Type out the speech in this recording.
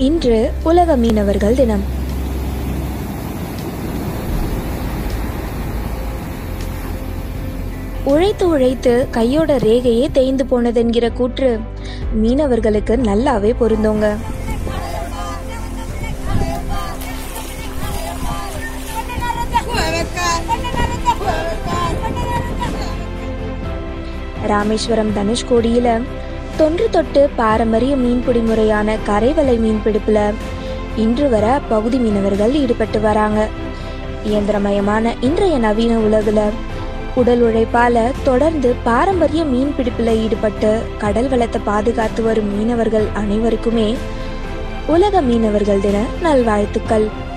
இன்று உலக மீனவர்கள் தினம் உழைத்து உழைத்து கையோட ரேகையே தேய்ந்து போனதென்கிற கூற்று மீனவர்களுக்கு நல்லாவே பொருந்தோங்க ராமேஸ்வரம் தனுஷ்கோடியில தொன்று தொட்டு பாரம்பரிய மீன்பிடி முறையான கரைவலை மீன்பிடிப்புல இன்று வர பகுதி மீனவர்கள் ஈடுபட்டு வராங்க இயந்திரமயமான இன்றைய நவீன உலகுல உடல் உழைப்பால தொடர்ந்து பாரம்பரிய மீன்பிடிப்புல ஈடுபட்டு கடல் வளத்தை பாதுகாத்து வரும் மீனவர்கள் அனைவருக்குமே உலக மீனவர்கள் தின நல்வாழ்த்துக்கள்